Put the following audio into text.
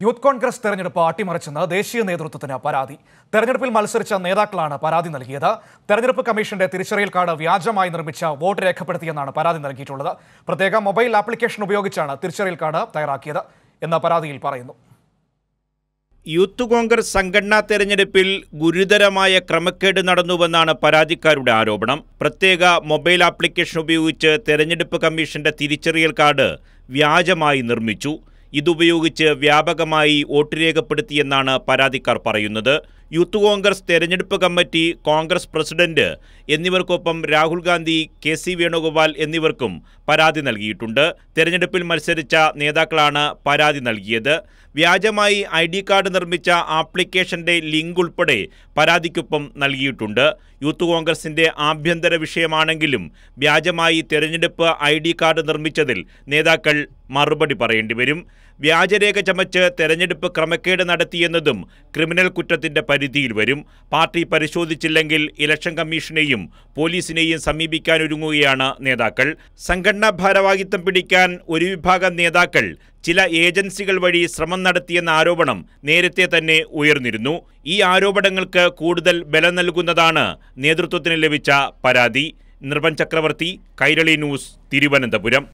youth Congress തെരഞ്ഞെടുപ്പ് അട്ടിമറിച്ചെന്ന് ദേശീയ നേതൃത്വത്തിന് പരാതി തെരഞ്ഞെടുപ്പിൽ മത്സരിച്ച നേതാക്കളാണ് പരാതി നൽകിയത് തെരഞ്ഞെടുപ്പ് കമ്മീഷന്റെ തിരിച്ചറിയൽ കാർഡ് വ്യാജമായി നിർമ്മിച്ച വോട്ട് രേഖപ്പെടുത്തിയെന്നാണ് പരാതി നൽകിയിട്ടുള്ളത് പ്രത്യേക മൊബൈൽ ആപ്ലിക്കേഷൻ ഉപയോഗിച്ചാണ് തിരിച്ചറിയൽ കാർഡ് തയ്യാറാക്കിയത് എന്ന പരാതിയിൽ പറയുന്നു യൂത്ത് കോൺഗ്രസ് സംഘടനാ തെരഞ്ഞെടുപ്പിൽ ഗുരുതരമായ ക്രമക്കേട് നടന്നുവെന്നാണ് പരാതിക്കാരുടെ ആരോപണം പ്രത്യേക മൊബൈൽ ആപ്ലിക്കേഷൻ ഉപയോഗിച്ച് തെരഞ്ഞെടുപ്പ് കമ്മീഷന്റെ തിരിച്ചറിയൽ കാർഡ് വ്യാജമായി നിർമ്മിച്ചു ഇതുപയോഗിച്ച് വ്യാപകമായി വോട്ട് രേഖപ്പെടുത്തിയെന്നാണ് പരാതിക്കാർ പറയുന്നത് യൂത്ത് കോൺഗ്രസ് തെരഞ്ഞെടുപ്പ് കമ്മിറ്റി കോൺഗ്രസ് പ്രസിഡന്റ് എന്നിവർക്കൊപ്പം രാഹുൽ ഗാന്ധി കെ സി വേണുഗോപാൽ എന്നിവർക്കും പരാതി നൽകിയിട്ടുണ്ട് തെരഞ്ഞെടുപ്പിൽ മത്സരിച്ച നേതാക്കളാണ് പരാതി നൽകിയത് വ്യാജമായി ഐ ഡി കാർഡ് നിർമ്മിച്ച ആപ്ലിക്കേഷന്റെ ലിങ്ക് ഉൾപ്പെടെ പരാതിക്കൊപ്പം നൽകിയിട്ടുണ്ട് യൂത്ത് കോൺഗ്രസിന്റെ ആഭ്യന്തര വിഷയമാണെങ്കിലും വ്യാജമായി തെരഞ്ഞെടുപ്പ് ഐ ഡി കാർഡ് നിർമ്മിച്ചതിൽ നേതാക്കൾ മറുപടി പറയേണ്ടി വരും വ്യാജരേഖ ചമച്ച് തെരഞ്ഞെടുപ്പ് ക്രമക്കേട് നടത്തിയെന്നതും ക്രിമിനൽ കുറ്റത്തിന്റെ പരിധിയിൽ വരും പാർട്ടി പരിശോധിച്ചില്ലെങ്കിൽ ഇലക്ഷൻ കമ്മീഷനെയും പോലീസിനെയും സമീപിക്കാനൊരുങ്ങുകയാണ് നേതാക്കൾ സംഘടനാ ഭാരവാഹിത്വം പിടിക്കാൻ ഒരു വിഭാഗം നേതാക്കൾ ചില ഏജൻസികൾ വഴി ശ്രമം നടത്തിയെന്ന ആരോപണം നേരത്തെ തന്നെ ഉയർന്നിരുന്നു ഈ ആരോപണങ്ങൾക്ക് കൂടുതൽ ബലം നൽകുന്നതാണ് നേതൃത്വത്തിന് ലഭിച്ച പരാതി നിർവൻ ചക്രവർത്തി കൈരളി ന്യൂസ് തിരുവനന്തപുരം